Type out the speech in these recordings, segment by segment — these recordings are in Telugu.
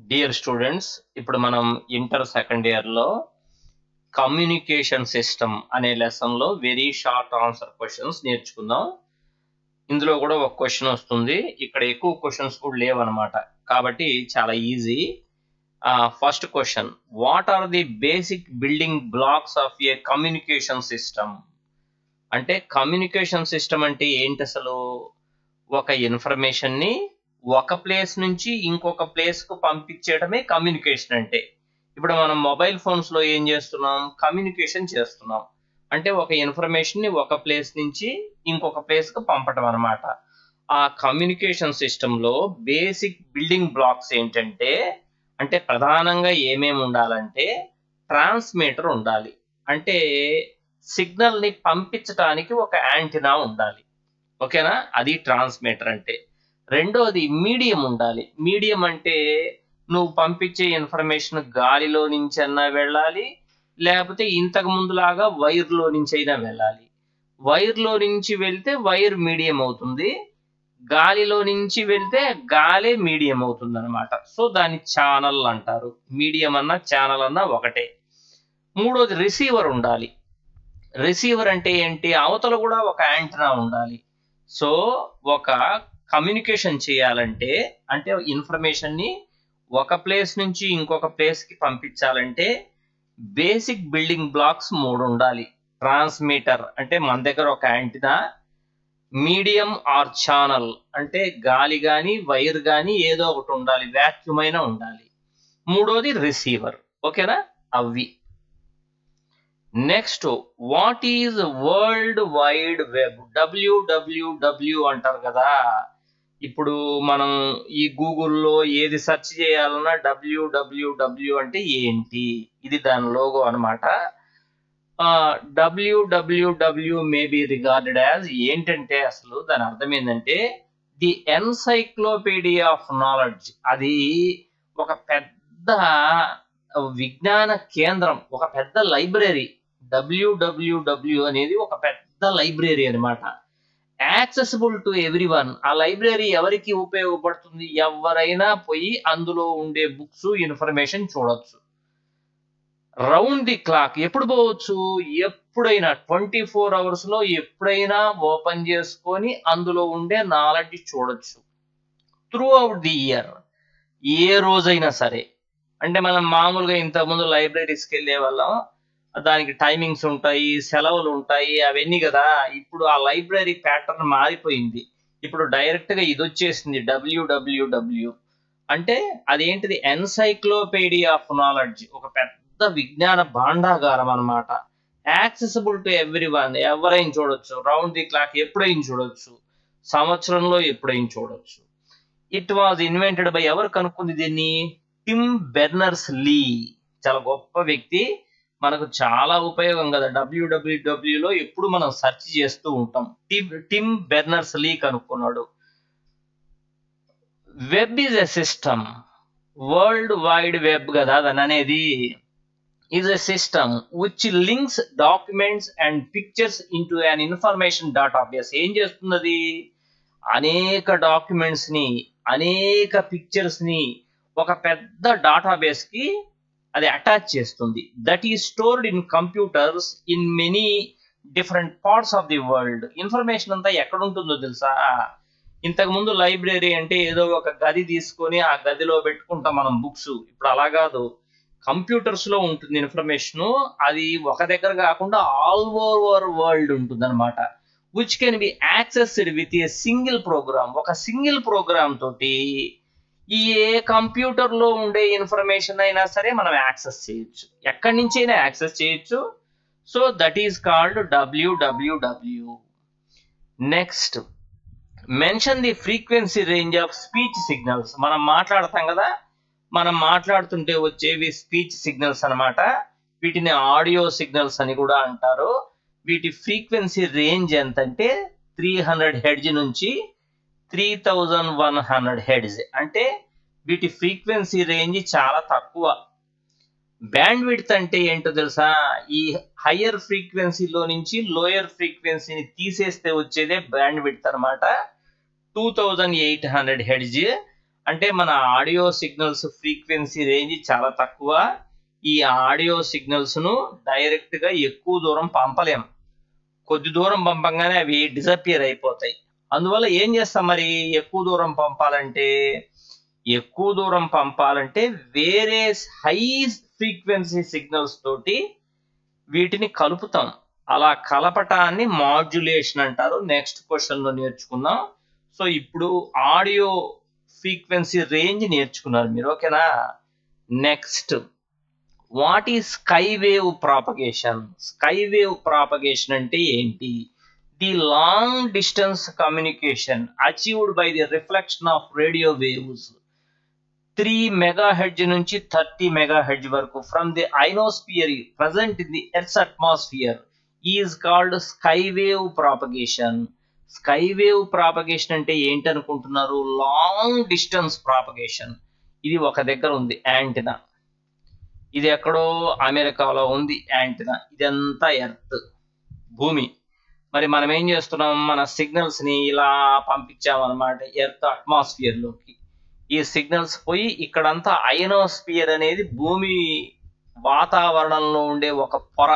డియర్ స్టూడెంట్స్ ఇప్పుడు మనం ఇంటర్ సెకండ్ ఇయర్లో కమ్యూనికేషన్ సిస్టమ్ అనే లెసన్లో వెరీ షార్ట్ ఆన్సర్ క్వశ్చన్స్ నేర్చుకుందాం ఇందులో కూడా ఒక క్వశ్చన్ వస్తుంది ఇక్కడ ఎక్కువ క్వశ్చన్స్ కూడా లేవన్నమాట కాబట్టి చాలా easy first question what are the basic building blocks of a communication system అంటే కమ్యూనికేషన్ సిస్టమ్ అంటే ఏంటి అసలు ఒక ఇన్ఫర్మేషన్ని ఒక ప్లేస్ నుంచి ఇంకొక ప్లేస్ కు పంపించేయడమే కమ్యూనికేషన్ అంటే ఇప్పుడు మనం మొబైల్ ఫోన్స్ లో ఏం చేస్తున్నాం కమ్యూనికేషన్ చేస్తున్నాం అంటే ఒక ఇన్ఫర్మేషన్ ని ఒక ప్లేస్ నుంచి ఇంకొక ప్లేస్ కు పంపడం అనమాట ఆ కమ్యూనికేషన్ సిస్టమ్ లో బేసిక్ బిల్డింగ్ బ్లాక్స్ ఏంటంటే అంటే ప్రధానంగా ఏమేమి ఉండాలంటే ట్రాన్స్మీటర్ ఉండాలి అంటే సిగ్నల్ ని పంపించడానికి ఒక యాంటీనా ఉండాలి ఓకేనా అది ట్రాన్స్మీటర్ అంటే రెండోది మీడియం ఉండాలి మీడియం అంటే నువ్వు పంపించే ఇన్ఫర్మేషన్ గాలిలో నుంచి అన్నా వెళ్ళాలి లేకపోతే ఇంతకు ముందులాగా వైర్లో నుంచి అయినా వెళ్ళాలి వైర్లో నుంచి వెళ్తే వైర్ మీడియం అవుతుంది గాలిలో నుంచి వెళ్తే గాలే మీడియం అవుతుంది అనమాట సో దాన్ని ఛానల్ అంటారు మీడియం అన్నా ఛానల్ అన్నా ఒకటే మూడోది రిసీవర్ ఉండాలి రిసీవర్ అంటే ఏంటి అవతల కూడా ఒక యాంటనా ఉండాలి సో ఒక కమ్యూనికేషన్ చేయాలంటే అంటే ఇన్ఫర్మేషన్ ని ఒక ప్లేస్ నుంచి ఇంకొక ప్లేస్ కి పంపించాలంటే బేసిక్ బిల్డింగ్ బ్లాక్స్ మూడు ఉండాలి ట్రాన్స్మీటర్ అంటే మన దగ్గర ఒక యాంటీనా మీడియం ఆర్ ఛానల్ అంటే గాలి గాని వైర్ గాని ఏదో ఒకటి ఉండాలి వ్యాక్యూమ్ అయినా ఉండాలి మూడోది రిసీవర్ ఓకేనా అవి next what is world wide web W W W అంటారు కదా ఇప్పుడు మనం ఈ గూగుల్లో ఏది సెర్చ్ చేయాలన్నా డబ్ల్యూడబ్ల్యూడబ్ల్యూ అంటే ఏంటి ఇది దాని లోగో అనమాట W W W may be regarded as ఏంటంటే అసలు దాని అర్థం ఏంటంటే ది ఎన్సైక్లోపీడియా ఆఫ్ నాలెడ్జ్ అది ఒక పెద్ద విజ్ఞాన కేంద్రం ఒక పెద్ద లైబ్రరీ డబ్ల్యూడబ్ల్యూడబ్ల్యూ అనేది ఒక పెద్ద లైబ్రరీ అనమాట యాక్సెసిబుల్ టు ఎవ్రీ వన్ ఆ లైబ్రరీ ఎవరికి ఉపయోగపడుతుంది ఎవరైనా పోయి అందులో ఉండే బుక్స్ ఇన్ఫర్మేషన్ చూడొచ్చు రౌండ్ ది క్లాక్ ఎప్పుడు పోవచ్చు ఎప్పుడైనా ట్వంటీ ఫోర్ అవర్స్ లో ఎప్పుడైనా ఓపెన్ చేసుకొని అందులో ఉండే నాలెడ్జ్ చూడొచ్చు త్రూ అవుట్ ది ఇయర్ ఏ రోజైనా సరే అంటే మనం మామూలుగా ఇంతకుముందు లైబ్రరీస్కి వెళ్ళే వాళ్ళం దానికి టైమింగ్స్ ఉంటాయి సెలవులు ఉంటాయి అవన్నీ కదా ఇప్పుడు ఆ లైబ్రరీ ప్యాటర్న్ మారిపోయింది ఇప్పుడు డైరెక్ట్ గా ఇది వచ్చేసింది డబ్ల్యూడబ్ల్యూడబ్ల్యూ అంటే అదేంటిది ఎన్సైక్లోపీడియా ఆఫ్ నాలెడ్జ్ ఒక పెద్ద విజ్ఞాన భాండాగారం అనమాట యాక్సెసిబుల్ టు ఎవ్రీ వన్ ఎవరైనా చూడొచ్చు రౌండ్ ది క్లాక్ ఎప్పుడైనా చూడొచ్చు సంవత్సరంలో ఎప్పుడైనా చూడొచ్చు ఇట్ వాజ్ ఇన్వెంటెడ్ బై ఎవరు కనుక్కుంది దీన్ని టిమ్ బెర్నర్స్ లీ చాలా గొప్ప వ్యక్తి మనకు చాలా ఉపయోగం కదా డబ్ల్యూడబ్ల్యూడబ్ల్యూలో ఎప్పుడు మనం సెర్చ్ చేస్తూ ఉంటాం టిమ్ టిమ్ బెర్నర్స్ లీ కనుక్కున్నాడు web is a system world wide web కదా దాని అనేది is a system which links documents and pictures into an information database ఏం చేస్తుంది అది అనేక డాక్యుమెంట్స్ ని అనేక పిక్చర్స్ ని ఒక పెద్ద డేటాబేస్ కి అది అటాచ్ చేస్తుంది that is stored in computers in many different parts of the world information అంతా ఎక్కడ ఉంటుందో తెలుసా ఇంతకు ముందు లైబ్రరీ అంటే ఏదో ఒక గది తీసుకొని ఆ గదిలో పెట్టుకుంటాం మనం బుక్స్ ఇప్పుడు అలా కాదు కంప్యూటర్స్ లో ఉంటుంది ఇన్ఫర్మేషన్ అది ఒక దగ్గర కాకుండా ఆల్ ఓవర్ వరల్డ్ ఉంటుంది అనమాట which can be accessed with a single program ఒక సింగిల్ ప్రోగ్రామ్ తోటి ఈ ఏ కంప్యూటర్ లో ఉండే ఇన్ఫర్మేషన్ అయినా సరే మనం యాక్సెస్ చేయొచ్చు ఎక్కడి నుంచి అయినా యాక్సెస్ చేయొచ్చు so that is called W W W next mention the frequency range of speech signals మనం మాట్లాడతాం కదా మనం మాట్లాడుతుంటే వచ్చేవి స్పీచ్ సిగ్నల్స్ అనమాట వీటిని ఆడియో సిగ్నల్స్ అని కూడా అంటారు వీటి ఫ్రీక్వెన్సీ రేంజ్ ఎంతంటే త్రీ హండ్రెడ్ హెడ్జ్ నుంచి three thousand one hundred hertz అంటే వీటి ఫ్రీక్వెన్సీ రేంజ్ చాలా తక్కువ బ్యాండ్ విడ్త్ అంటే ఏంటో తెలుసా ఈ హయ్యర్ ఫ్రీక్వెన్సీలో నుంచి లోయర్ ఫ్రీక్వెన్సీని తీసేస్తే వచ్చేదే బ్యాండ్ విడ్త్ అనమాట two thousand eight hundred hertz అంటే మన ఆడియో సిగ్నల్స్ ఫ్రీక్వెన్సీ రేంజ్ చాలా తక్కువ ఈ ఆడియో సిగ్నల్స్ ను డైరెక్ట్ గా ఎక్కువ దూరం పంపలేం కొద్ది దూరం పంపంగానే అవి డిసపియర్ అయిపోతాయి అందువల్ల ఏం చేస్తాం మరి ఎక్కువ దూరం పంపాలంటే ఎక్కువ దూరం పంపాలంటే వేరే హై ఫ్రీక్వెన్సీ సిగ్నల్స్ తోటి వీటిని కలుపుతాం అలా కలపటాన్ని మాడ్యులేషన్ అంటారు నెక్స్ట్ క్వశ్చన్ లో నేర్చుకుందాం సో ఇప్పుడు ఆడియో ఫ్రీక్వెన్సీ రేంజ్ నేర్చుకున్నారు మీరు ఓకేనా next what is sky wave propagation sky wave propagation అంటే ఏంటి the long distance communication achieved by the reflection of radio waves three mega hertz నుంచి థర్టీ మెగా హెడ్జ్ వరకు from the ionosphere present in the earth atmosphere is called sky wave propagation sky wave propagation అంటే ఏంటి అనుకుంటున్నారు లాంగ్ డిస్టెన్స్ ప్రాపగేషన్ ఇది ఒక దగ్గర ఉంది యాంటినా ఇది ఎక్కడో అమెరికాలో ఉంది యాంటినా ఇదంతా ఎర్త్ భూమి మరి మనం ఏం చేస్తున్నాం మన సిగ్నల్స్ ని ఇలా పంపించామన్నమాట ఎర్త్ అట్మాస్ఫియర్ లోకి ఈ సిగ్నల్స్ పోయి ఇక్కడంతా అయనోస్పియర్ అనేది భూమి వాతావరణంలో ఉండే ఒక పొర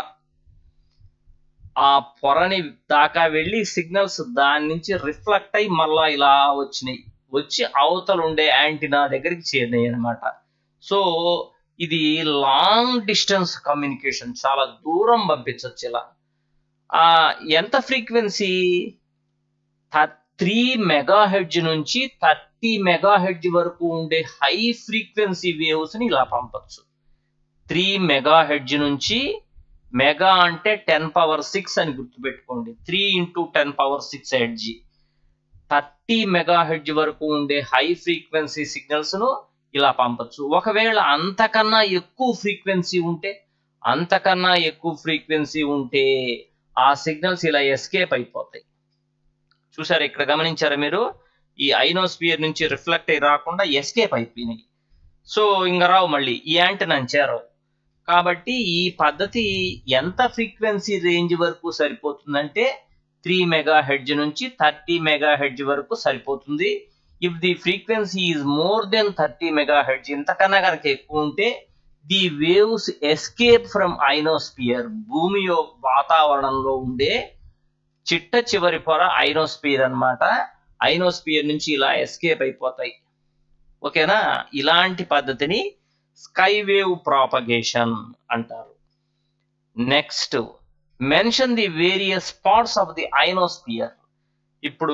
ఆ పొరని దాకా వెళ్ళి సిగ్నల్స్ దాని నుంచి రిఫ్లెక్ట్ అయి మళ్ళా ఇలా వచ్చినాయి వచ్చి అవతల ఉండే యాంటీనా దగ్గరికి చేరినాయి అనమాట సో ఇది లాంగ్ డిస్టెన్స్ కమ్యూనికేషన్ చాలా దూరం పంపించవచ్చు ఇలా ఆ ఎంత ఫ్రీక్వెన్సీ త్రీ మెగా హెడ్జ్ నుంచి థర్టీ మెగా హెడ్జ్ వరకు ఉండే హై ఫ్రీక్వెన్సీ వేవ్స్ ని ఇలా పంపచ్చు త్రీ మెగా హెడ్జ్ నుంచి మెగా అంటే టెన్ పవర్ సిక్స్ అని గుర్తుపెట్టుకోండి three into ten power six hertz thirty mega hertz వరకు ఉండే హై ఫ్రీక్వెన్సీ సిగ్నల్స్ ను ఇలా పంపచ్చు ఒకవేళ అంతకన్నా ఎక్కువ ఫ్రీక్వెన్సీ ఉంటే అంతకన్నా ఎక్కువ ఫ్రీక్వెన్సీ ఉంటే ఆ సిగ్నల్స్ ఇలా ఎస్కేప్ అయిపోతాయి చూసారు ఇక్కడ గమనించారా మీరు ఈ ఐనోస్పియర్ నుంచి రిఫ్లెక్ట్ అయి రాకుండా ఎస్కేప్ అయిపోయినాయి సో ఇంకా రావు మళ్ళీ ఈ యాంటనా చేరవు కాబట్టి ఈ పద్ధతి ఎంత ఫ్రీక్వెన్సీ రేంజ్ వరకు సరిపోతుందంటే త్రీ మెగా హెడ్జ్ నుంచి థర్టీ మెగా హెడ్జ్ వరకు సరిపోతుంది if the frequency is more than thirty mega hertz ఇంతకన్నా కనుక ఎక్కువ ఉంటే the waves escape from ionosphere భూమి వాతావరణంలో ఉండే చిట్ట చివరి పొర ఐనోస్పియర్ అనమాట ఐనోస్పియర్ నుంచి ఇలా ఎస్కేప్ అయిపోతాయి ఓకేనా ఇలాంటి పద్ధతిని స్కై వేవ్ ప్రాపగేషన్ అంటారు next mention the various parts of the ionosphere ఇప్పుడు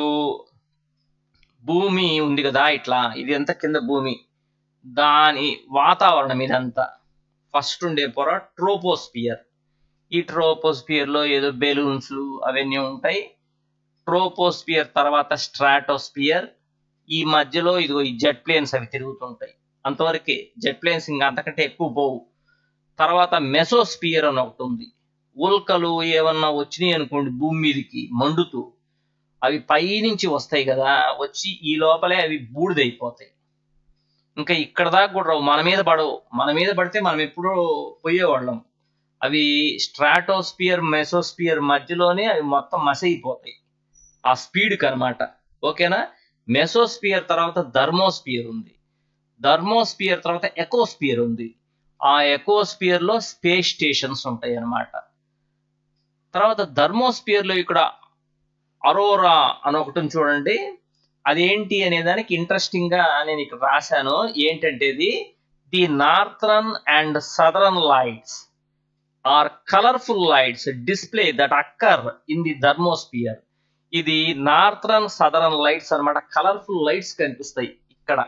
భూమి ఉంది కదా ఇట్లా ఇది ఎంత కింద భూమి దాని వాతావరణం ఇదంతా ఫస్ట్ ఉండే పొర ట్రోపోస్పియర్ ఈ ట్రోపోస్పియర్ లో ఏదో బెలూన్స్ అవన్నీ ఉంటాయి ట్రోపోస్పియర్ తర్వాత స్ట్రాటోస్పియర్ ఈ మధ్యలో ఇదిగో ఈ జెట్ ప్లేన్స్ అవి తిరుగుతుంటాయి అంతవరకే జెట్ ప్లేన్స్ ఇంకా అంతకంటే ఎక్కువ పోవు తర్వాత మెసోస్పియర్ అని ఒకటి ఉంది ఉల్కలు ఏమన్నా వచ్చినాయి అనుకోండి భూమి మీదకి మండుతూ అవి పైనుంచి వస్తాయి కదా వచ్చి ఈ లోపలే అవి బూడిదైపోతాయి ఇంకా ఇక్కడ దాకా కూడా రావు మన మీద పడవు మన మీద పడితే మనం ఎప్పుడో పోయేవాళ్ళం అవి స్ట్రాటోస్పియర్ మెసోస్పియర్ మధ్యలోనే అవి మొత్తం మసైపోతాయి ఆ స్పీడ్కి అనమాట ఓకేనా మెసోస్పియర్ తర్వాత ధర్మోస్పియర్ ఉంది ధర్మోస్పియర్ తర్వాత ఎకోస్పియర్ ఉంది ఆ ఎకోస్పియర్ లో స్పేస్ స్టేషన్స్ ఉంటాయి అన్నమాట తర్వాత ధర్మోస్పియర్ లో ఇక్కడ అరోరా అని ఒకటి చూడండి అదేంటి అనే దానికి ఇంట్రెస్టింగ్ గా నేను ఇక్కడ రాశాను ఏంటంటే ఇది the northern and southern lights are colourful lights display that occur in the thermosphere ఇది నార్థరన్ సదరన్ లైట్స్ అన్నమాట కలర్ఫుల్ లైట్స్ కనిపిస్తాయి ఇక్కడ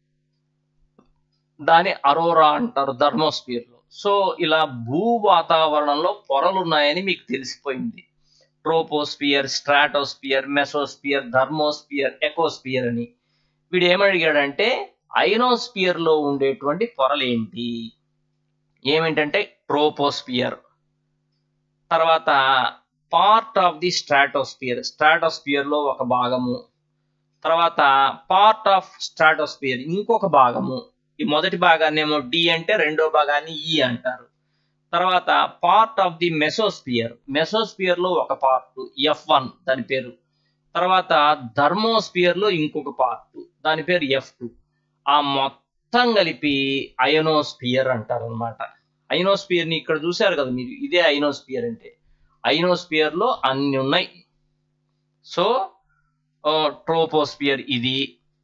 దాని అరోరా అంటారు ధర్మోస్పియర్ లో సో ఇలా భూ వాతావరణంలో పొరలు ఉన్నాయని మీకు తెలిసిపోయింది troposphere stratosphere mesosphere thermosphere exosphere అని వీడు ఏమడిగాడంటే ఐనోస్పియర్ లో ఉండేటువంటి పొరలు ఏంటి ఏమిటంటే ట్రోపోస్పియర్ తర్వాత part of the stratosphere stratosphere లో ఒక భాగము తర్వాత పార్ట్ ఆఫ్ స్ట్రాటోస్పియర్ ఇంకొక భాగము ఈ మొదటి భాగాన్ని ఏమో డి అంటే రెండో భాగాన్ని ఈ అంటారు తర్వాత part of the mesosphere mesosphere లో ఒక పార్ట్ ఎఫ్ వన్ దాని పేరు తర్వాత ధర్మోస్పియర్ లో ఇంకొక పార్ట్ దాని పేరు ఎఫ్ టూ ఆ మొత్తం కలిపి అయనోస్పియర్ అంటారు అనమాట అయనోస్పియర్ ని ఇక్కడ చూశారు కదా మీరు ఇదే అయనోస్పియర్ అంటే అయనోస్పియర్ లో అన్ని ఉన్నాయి సో ట్రోపోస్పియర్ ఇది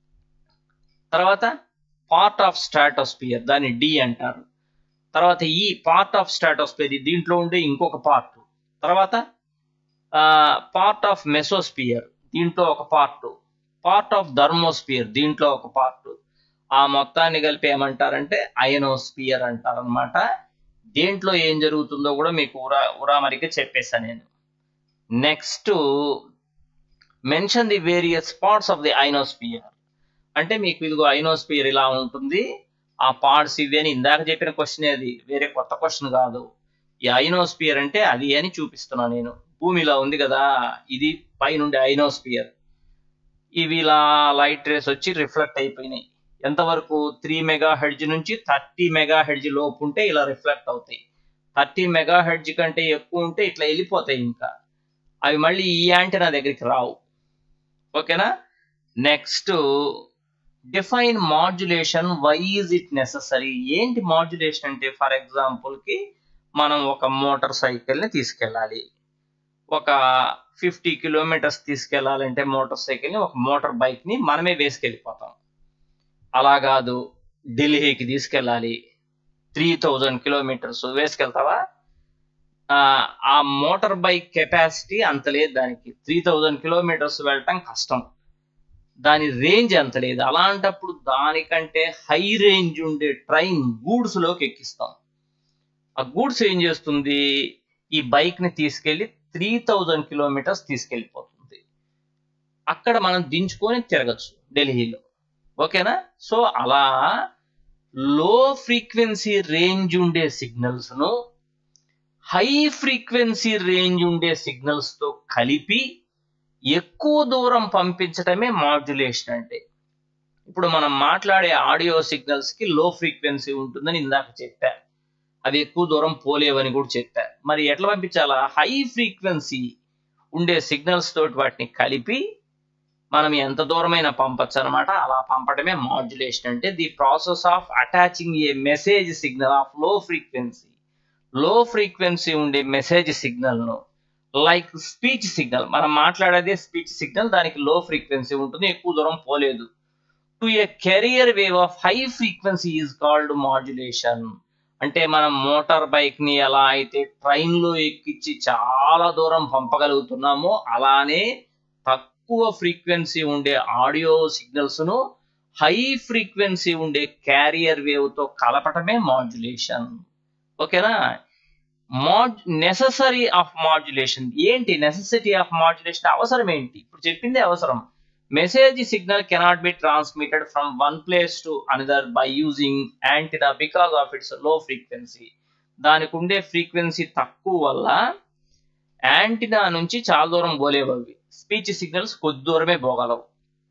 తర్వాత పార్ట్ ఆఫ్ స్ట్రాటోస్పియర్ దాన్ని డి అంటారు తర్వాత ఈ పార్ట్ ఆఫ్ స్ట్రాటోస్పియర్ దీంట్లో ఉండే ఇంకొక పార్ట్ తర్వాత పార్ట్ ఆఫ్ మెసోస్పియర్ దీంట్లో ఒక పార్ట్ పార్ట్ ఆఫ్ ధర్మోస్పియర్ దీంట్లో ఒక పార్ట్ ఆ మొత్తాన్ని కలిపి ఏమంటారంటే అయనోస్పియర్ అంటారు అనమాట దేంట్లో ఏం జరుగుతుందో కూడా మీకు ఉరా ఉరామరిగా చెప్పేశాను నేను next mention the various parts of the ionosphere అంటే మీకు ఇదిగో ఐనోస్పియర్ ఇలా ఉంటుంది ఆ పార్ట్స్ ఇవి అని ఇందాక చెప్పిన క్వశ్చన్ అది వేరే కొత్త క్వశ్చన్ కాదు ఈ ఐనోస్పియర్ అంటే అది అని చూపిస్తున్నాను నేను భూమి ఇలా ఉంది కదా ఇది పైనుండి ఐనోస్పియర్ ఇవి ఇలా లైట్ రేస్ వచ్చి రిఫ్లెక్ట్ అయిపోయినాయి ఎంతవరకు త్రీ మెగా హెడ్జ్ నుంచి థర్టీ మెగా హెడ్జ్ లోపు ఉంటే ఇలా రిఫ్లెక్ట్ అవుతాయి థర్టీ మెగా హెడ్జ్ కంటే ఎక్కువ ఉంటే ఇట్లా వెళ్ళిపోతాయి ఇంకా అవి మళ్ళీ ఈ యాంటెనా దగ్గరికి రావు ఓకేనా next define modulation why is it necessary ఏంటి మాడ్యులేషన్ అంటే ఫర్ ఎగ్జాంపుల్ కి మనం ఒక మోటార్ సైకిల్ ని తీసుకెళ్ళాలి ఒక ఫిఫ్టీ కిలోమీటర్స్ తీసుకెళ్లాలంటే మోటార్ సైకిల్ ని ఒక మోటార్ బైక్ ని మనమే వేసుకెళ్ళిపోతాం అలా కాదు ఢిల్లీకి తీసుకెళ్ళాలి త్రీ థౌజండ్ కిలోమీటర్స్ వేసుకెళ్తావా ఆ మోటార్ బైక్ కెపాసిటీ అంత లేదు దానికి త్రీ థౌజండ్ కిలోమీటర్స్ వెళ్ళటం కష్టం దాని రేంజ్ అంత లేదు అలాంటప్పుడు దానికంటే హై రేంజ్ ఉండే ట్రైన్ గూడ్స్ లోకి ఎక్కిస్తాం ఆ గూడ్స్ ఏం చేస్తుంది ఈ బైక్ ని తీసుకెళ్లి త్రీ థౌజండ్ కిలోమీటర్స్ తీసుకెళ్ళిపోతుంది అక్కడ మనం దించుకొని తిరగచ్చు ఢిల్లీలో ఓకేనా సో అలా లో ఫ్రీక్వెన్సీ రేంజ్ ఉండే సిగ్నల్స్ ను హై ఫ్రీక్వెన్సీ రేంజ్ ఉండే సిగ్నల్స్ తో కలిపి ఎక్కువ దూరం పంపించటమే మాడ్యులేషన్ అంటే ఇప్పుడు మనం మాట్లాడే ఆడియో సిగ్నల్స్ కి లో ఫ్రీక్వెన్సీ ఉంటుందని ఇందాక చెప్పా అవి ఎక్కువ దూరం పోలేవని కూడా చెప్పా మరి ఎట్లా పంపించాలా హై ఫ్రీక్వెన్సీ ఉండే సిగ్నల్స్ తోటి వాటిని కలిపి మనం ఎంత దూరమైనా పంపచ్చు అనమాట అలా పంపడమే మాడ్యులేషన్ అంటే the process of attaching a message signal of low frequency low frequency ఉండే మెసేజ్ సిగ్నల్ ను లైక్ స్పీచ్ సిగ్నల్ మనం మాట్లాడేదే స్పీచ్ సిగ్నల్ దానికి లో ఫ్రీక్వెన్సీ ఉంటుంది ఎక్కువ దూరం పోలేదు to a carrier wave of high frequency is called modulation అంటే మనం మోటార్ బైక్ ని ఎలా అయితే ట్రైన్ లో ఎక్కించి చాలా దూరం పంపగలుగుతున్నామో అలానే తక్కువ ఫ్రీక్వెన్సీ ఉండే ఆడియో సిగ్నల్స్ ను హై ఫ్రీక్వెన్సీ ఉండే క్యారియర్ వేవ్ తో కలపటమే మాడ్యులేషన్ ఓకేనా మాడ్ నెససరీ ఆఫ్ మాడ్యులేషన్ ఏంటి నెససిటీ ఆఫ్ మాడ్యులేషన్ అవసరం ఏంటి ఇప్పుడు చెప్పిందే అవసరం message signal cannot be transmitted from one place to another by using antenna because of its low frequency దానికి ఉండే ఫ్రీక్వెన్సీ తక్కువ వల్ల యాంటీనా నుంచి చాలా దూరం పోలేవు అవి స్పీచ్ సిగ్నల్స్ కొద్ది దూరమే పోగలవు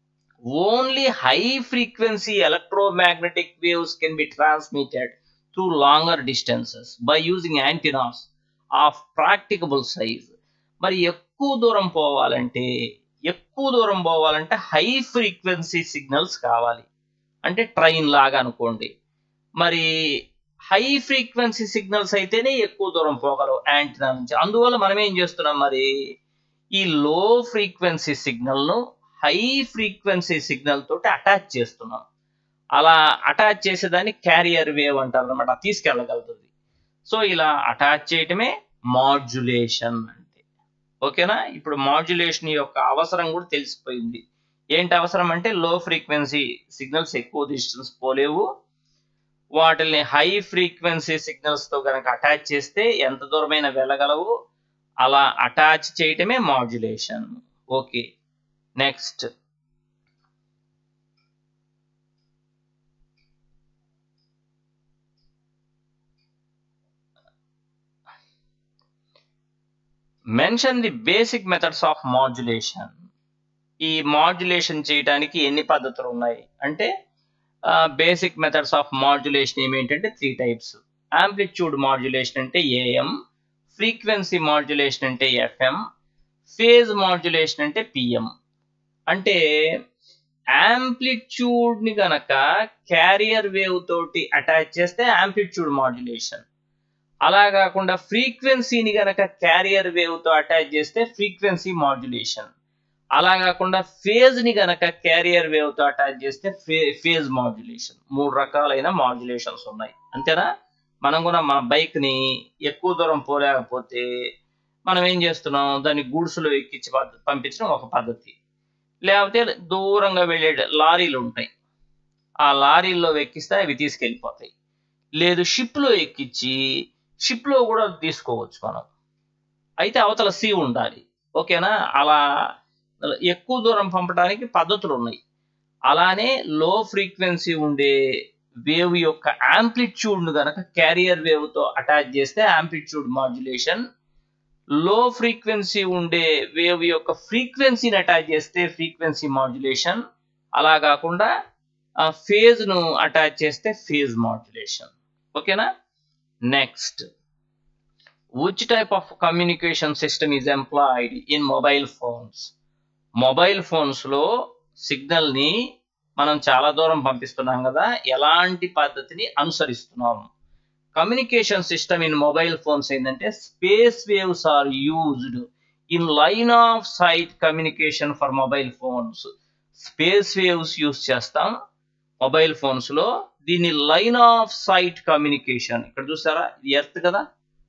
only high frequency electromagnetic waves can be transmitted through longer distances by using antennas of practicable size మరి ఎక్కువ దూరం పోవాలంటే ఎక్కువ దూరం పోవాలంటే హై ఫ్రీక్వెన్సీ సిగ్నల్స్ కావాలి అంటే ట్రైన్ లాగా అనుకోండి మరి హై ఫ్రీక్వెన్సీ సిగ్నల్స్ అయితేనే ఎక్కువ దూరం పోగలవు యాంటీనా నుంచి అందువల్ల మనం ఏం చేస్తున్నాం మరి ఈ లో ఫ్రీక్వెన్సీ సిగ్నల్ను హై ఫ్రీక్వెన్సీ సిగ్నల్ తోటి అటాచ్ చేస్తున్నాం అలా అటాచ్ చేసేదాన్ని క్యారియర్ వేవ్ అంటారు అనమాట తీసుకెళ్ళగలుగుతుంది సో ఇలా అటాచ్ చేయటమే మాడ్యులేషన్ అంటే ఓకేనా ఇప్పుడు మాడ్యులేషన్ యొక్క అవసరం కూడా తెలిసిపోయింది ఏంటి అవసరం అంటే లో ఫ్రీక్వెన్సీ సిగ్నల్స్ ఎక్కువ డిస్టెన్స్ పోలేవు వాటిని హై ఫ్రీక్వెన్సీ సిగ్నల్స్ తో కనుక అటాచ్ చేస్తే ఎంత దూరమైనా వెళ్ళగలవు అలా అటాచ్ చేయటమే modulation okay next mention the basic methods of modulation ఈ మాడ్యులేషన్ చేయడానికి ఎన్ని పద్ధతులు ఉన్నాయి అంటే బేసిక్ మెథడ్స్ ఆఫ్ మాడ్యులేషన్ ఏమేంటంటే త్రీ టైప్స్ ఆంప్లిట్యూడ్ మాడ్యులేషన్ అంటే ఏఎం ఫ్రీక్వెన్సీ మాడ్యులేషన్ అంటే ఎఫ్ఎం ఫేజ్ మాడ్యులేషన్ అంటే పిఎం అంటే యాంప్లిట్యూడ్ ని గనక క్యారియర్ వేవ్ తోటి అటాచ్ చేస్తే యాంప్లిట్యూడ్ మాడ్యులేషన్ అలా కాకుండా ఫ్రీక్వెన్సీని గనక క్యారియర్ వేవ్ తో అటాచ్ చేస్తే ఫ్రీక్వెన్సీ మాడ్యులేషన్ అలా కాకుండా ఫేజ్ ని గనక క్యారియర్ వేవ్ తో అటాచ్ చేస్తే ఫేజ్ మాడ్యులేషన్ మూడు రకాలైన మాడ్యులేషన్స్ ఉన్నాయి అంతేనా మనం కూడా మన బైక్ ని ఎక్కువ దూరం పోలేకపోతే మనం ఏం చేస్తున్నాం దాన్ని గూడ్స్ లో ఎక్కించి పద్ధ- పంపించడం ఒక పద్ధతి లేకపోతే దూరంగా వెళ్ళే లారీలు ఉంటాయి ఆ లారీల్లో ఎక్కిస్తే అవి తీసుకెళ్ళిపోతాయి లేదు షిప్ లో ఎక్కించి షిప్ లో కూడా తీసుకోవచ్చు మనం అయితే అవతల సీ ఉండాలి ఓకేనా అలా ఎక్కువ దూరం పంపడానికి పద్ధతులు ఉన్నాయి అలానే లో ఫ్రీక్వెన్సీ ఉండే వేవ్ యొక్క యాంప్లిట్యూడ్ ను గనక క్యారియర్ వేవ్ తో అటాచ్ చేస్తే యాంప్లిట్యూడ్ మాడ్యులేషన్ లో ఫ్రీక్వెన్సీ ఉండే వేవ్ యొక్క ఫ్రీక్వెన్సీని అటాచ్ చేస్తే ఫ్రీక్వెన్సీ మాడ్యులేషన్ అలా కాకుండా ఫేజ్ ను అటాచ్ చేస్తే ఫేజ్ మాడ్యులేషన్ ఓకేనా next which type of communication system is employed in mobile phones mobile phones లో సిగ్నల్ ని మనం చాలా దూరం పంపిస్తున్నాం కదా ఎలాంటి పద్ధతిని అనుసరిస్తున్నాం communication system in mobile phones ఏంటంటే space waves are used in line of sight communication for mobile phones space waves use చేస్తాం మొబైల్ ఫోన్స్ లో దీన్ని లైన్ ఆఫ్ సైట్ కమ్యూనికేషన్ ఇక్కడ చూసారా ఇది ఎర్త్ కదా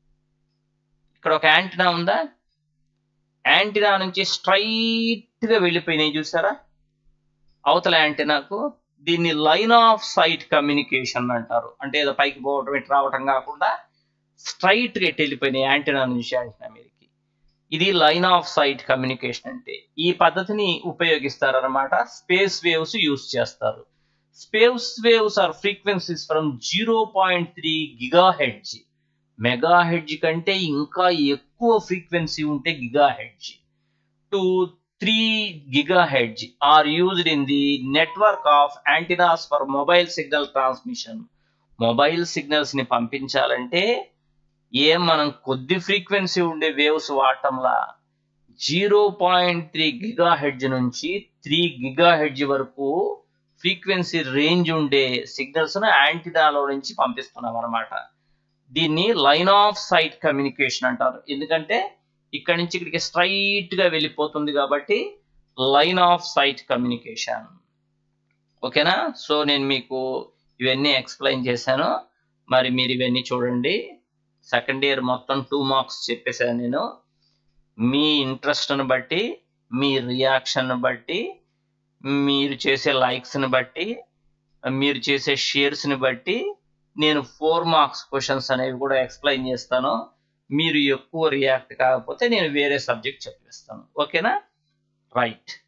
ఇక్కడ ఒక యాంటీనా ఉందా యాంటీనా నుంచి స్ట్రైట్ గా వెళ్ళిపోయినాయి చూసారా అవతల యాంటీనాకు దీన్ని లైన్ ఆఫ్ సైట్ కమ్యూనికేషన్ అంటారు అంటే ఏదో పైకి పోవటం ఇటు రావటం కాకుండా స్ట్రైట్ గా ఇటు వెళ్ళిపోయినాయి యాంటీనా నుంచి యాంటీనా మీదకి ఇది లైన్ ఆఫ్ సైట్ కమ్యూనికేషన్ అంటే ఈ పద్ధతిని ఉపయోగిస్తారన్నమాట స్పేస్ వేవ్స్ యూస్ చేస్తారు space waves are frequencies from zero point three giga hertz mega hertz కంటే ఇంకా ఎక్కువ ఫ్రీక్వెన్సీ ఉంటే giga hertz to three giga hertz are used in the network of antennas for mobile signal transmission mobile signals ని పంపించాలంటే ఏం మనం కొద్ది ఫ్రీక్వెన్సీ ఉండే వేవ్స్ వాడటంలా zero point three giga hertz నుంచి త్రీ గిగా హెడ్జ్ వరకు ఫ్రీక్వెన్సీ రేంజ్ ఉండే సిగ్నల్స్ ను యాంటీనాలో నుంచి పంపిస్తున్నాం అనమాట దీన్ని లైన్ ఆఫ్ సైట్ కమ్యూనికేషన్ అంటారు ఎందుకంటే ఇక్కడ నుంచి ఇక్కడికి స్ట్రైట్ గా వెళ్ళిపోతుంది కాబట్టి లైన్ ఆఫ్ సైట్ కమ్యూనికేషన్ ఓకేనా సో నేను మీకు ఇవన్నీ ఎక్స్ప్లెయిన్ చేశాను మరి మీరు ఇవన్నీ చూడండి సెకండ్ ఇయర్ మొత్తం టూ మార్క్స్ చెప్పేశాను నేను మీ ఇంట్రెస్ట్ని బట్టి మీ రియాక్షన్ బట్టి మీరు చేసే లైక్స్ని బట్టి మీరు చేసే షేర్స్ని బట్టి నేను ఫోర్ మార్క్స్ క్వశ్చన్స్ అనేవి కూడా ఎక్స్ప్లెయిన్ చేస్తాను మీరు ఎక్కువ రియాక్ట్ కాకపోతే నేను వేరే సబ్జెక్ట్ చెప్పిస్తాను ఓకేనా రైట్